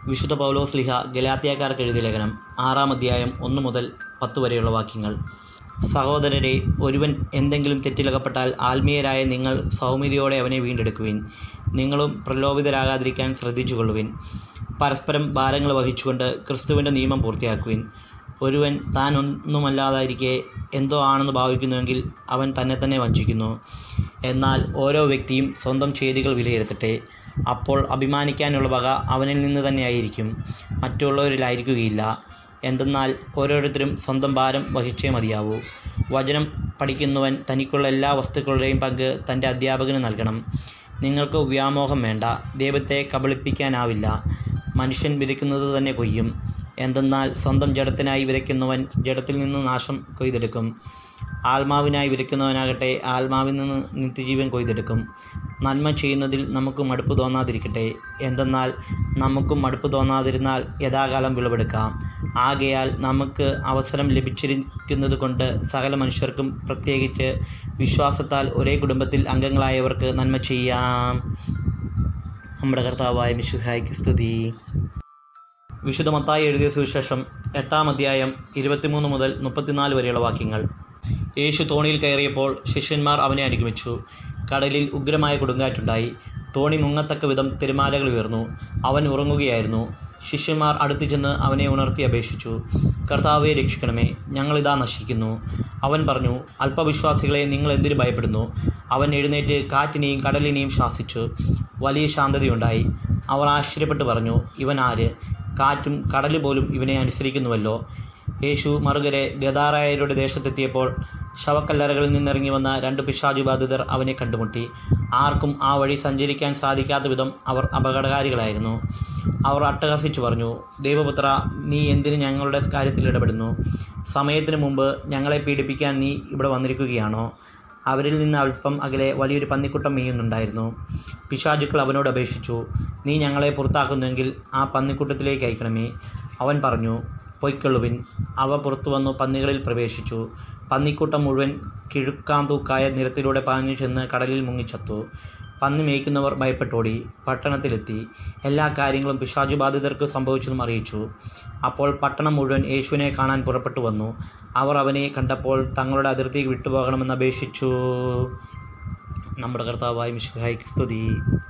വിശുദ്ധ പൗലോസ് ലിഹ ഗലാത്തിയാക്കാർക്ക് എഴുതിയ ലേഖനം ആറാം അധ്യായം ഒന്ന് മുതൽ പത്ത് വരെയുള്ള വാക്യങ്ങൾ സഹോദരരെ ഒരുവൻ എന്തെങ്കിലും തെറ്റിലകപ്പെട്ടാൽ ആത്മീയരായ നിങ്ങൾ സൗമ്യതയോടെ അവനെ വീണ്ടെടുക്കുവിൻ നിങ്ങളും പ്രലോഭിതരാകാതിരിക്കാൻ ശ്രദ്ധിച്ചുകൊള്ളുവിൻ പരസ്പരം ഭാരങ്ങൾ വഹിച്ചുകൊണ്ട് ക്രിസ്തുവിൻ്റെ നിയമം പൂർത്തിയാക്കുവിൻ ഒരുവൻ താൻ ഒന്നുമല്ലാതായിരിക്കെ എന്തോ ആണെന്ന് ഭാവിക്കുന്നുവെങ്കിൽ അവൻ തന്നെ തന്നെ വഞ്ചിക്കുന്നു എന്നാൽ ഓരോ വ്യക്തിയും സ്വന്തം ചെയ്തികൾ വിലയിരുത്തട്ടെ അപ്പോൾ അഭിമാനിക്കാനുള്ള വക അവനിൽ നിന്ന് തന്നെയായിരിക്കും മറ്റുള്ളവരിലായിരിക്കുകയില്ല എന്തെന്നാൽ ഓരോരുത്തരും സ്വന്തം ഭാരം വഹിച്ചേ മതിയാവൂ വചനം പഠിക്കുന്നവൻ തനിക്കുള്ള എല്ലാ വസ്തുക്കളുടെയും പങ്ക് തൻ്റെ അധ്യാപകന് നൽകണം നിങ്ങൾക്ക് വ്യാമോഹം വേണ്ട ദൈവത്തെ കബളിപ്പിക്കാനാവില്ല മനുഷ്യൻ വിതയ്ക്കുന്നത് തന്നെ കൊയ്യും എന്തെന്നാൽ സ്വന്തം ജഡത്തിനായി വിതയ്ക്കുന്നവൻ ജഡത്തിൽ നിന്ന് നാശം കൊയ്തെടുക്കും ആത്മാവിനായി വിതയ്ക്കുന്നവനാകട്ടെ ആത്മാവിൽ നിന്ന് നിത്യജീവൻ കൊയ്തെടുക്കും നന്മ ചെയ്യുന്നതിൽ നമുക്ക് മടുപ്പ് തോന്നാതിരിക്കട്ടെ എന്തെന്നാൽ നമുക്കും മടുപ്പ് തോന്നാതിരുന്നാൽ യഥാകാലം വിളവെടുക്കാം ആകയാൽ നമുക്ക് അവസരം ലഭിച്ചിരിക്കുന്നത് കൊണ്ട് സകല മനുഷ്യർക്കും പ്രത്യേകിച്ച് വിശ്വാസത്താൽ ഒരേ കുടുംബത്തിൽ അംഗങ്ങളായവർക്ക് നന്മ ചെയ്യാം നമ്മുടെ കർത്താവായ മിശുഹായ്ക്ക് സ്തുതി വിശുദ്ധ മത്തായി എഴുതിയ സുവിശേഷം എട്ടാം അധ്യായം ഇരുപത്തിമൂന്ന് മുതൽ മുപ്പത്തിനാല് വരെയുള്ള വാക്യങ്ങൾ യേശു തോണിയിൽ കയറിയപ്പോൾ ശിഷ്യന്മാർ അവനെ അനുഗമിച്ചു കടലിൽ ഉഗ്രമായ കൊടുങ്കാറ്റുണ്ടായി തോണി മുങ്ങത്തക്ക വിധം തിരമാലകൾ ഉയർന്നു അവൻ ഉറങ്ങുകയായിരുന്നു ശിഷ്യന്മാർ അടുത്തു ചെന്ന് അവനെ ഉണർത്തി അപേക്ഷിച്ചു കർത്താവെ രക്ഷിക്കണമേ ഞങ്ങളിതാ നശിക്കുന്നു അവൻ പറഞ്ഞു അല്പവിശ്വാസികളെ നിങ്ങൾ എന്തിനു ഭയപ്പെടുന്നു അവൻ എഴുന്നേറ്റ് കാറ്റിനെയും കടലിനെയും ശാസിച്ചു വലിയ ശാന്തതയുണ്ടായി അവർ ആശ്ചര്യപ്പെട്ട് പറഞ്ഞു ഇവൻ ആര് കാറ്റും കടല് പോലും ഇവനെ അനുസരിക്കുന്നുവല്ലോ യേശു മറുകരെ ഗദാറായരുടെ ദേശത്തെത്തിയപ്പോൾ ശവക്കല്ലറകളിൽ നിന്നിറങ്ങി വന്ന രണ്ട് പിശാചുബാധിതർ അവനെ കണ്ടുമുട്ടി ആർക്കും ആ വഴി സഞ്ചരിക്കാൻ സാധിക്കാത്ത വിധം അവർ അപകടകാരികളായിരുന്നു അവർ അട്ടഹസിച്ചു പറഞ്ഞു ദൈവപുത്ര നീ എന്തിന് ഞങ്ങളുടെ കാര്യത്തിൽ ഇടപെടുന്നു സമയത്തിന് മുമ്പ് ഞങ്ങളെ പീഡിപ്പിക്കാൻ നീ ഇവിടെ വന്നിരിക്കുകയാണോ അവരിൽ നിന്ന് അല്പം അകലെ വലിയൊരു പന്നിക്കുട്ടം മെയ്യുന്നുണ്ടായിരുന്നു പിശാചുക്കൾ അവനോട് അപേക്ഷിച്ചു നീ ഞങ്ങളെ പുറത്താക്കുന്നുവെങ്കിൽ ആ പന്നിക്കുട്ടത്തിലേക്ക് അയക്കണമേ അവൻ പറഞ്ഞു പൊയ്ക്കൊള്ളുവിൻ അവ പുറത്തു വന്നു പന്നികളിൽ പ്രവേശിച്ചു പന്നിക്കൂട്ടം മുഴുവൻ കിഴുക്കാന്തൂക്കായ നിരത്തിലൂടെ പാഞ്ഞു ചെന്ന് കടലിൽ മുങ്ങിച്ചത്തു പന്നി മേയ്ക്കുന്നവർ ഭയപ്പെട്ടോടി പട്ടണത്തിലെത്തി എല്ലാ കാര്യങ്ങളും പിശാചുബാധിതർക്ക് സംഭവിച്ചതും അറിയിച്ചു അപ്പോൾ പട്ടണം മുഴുവൻ യേശുവിനെ കാണാൻ പുറപ്പെട്ടു വന്നു അവർ അവനെ കണ്ടപ്പോൾ തങ്ങളുടെ അതിർത്തി വിട്ടുപോകണമെന്ന് അപേക്ഷിച്ചു നമ്മുടെ കർത്താവായ മിശുഹായിക്ക് സ്തുതി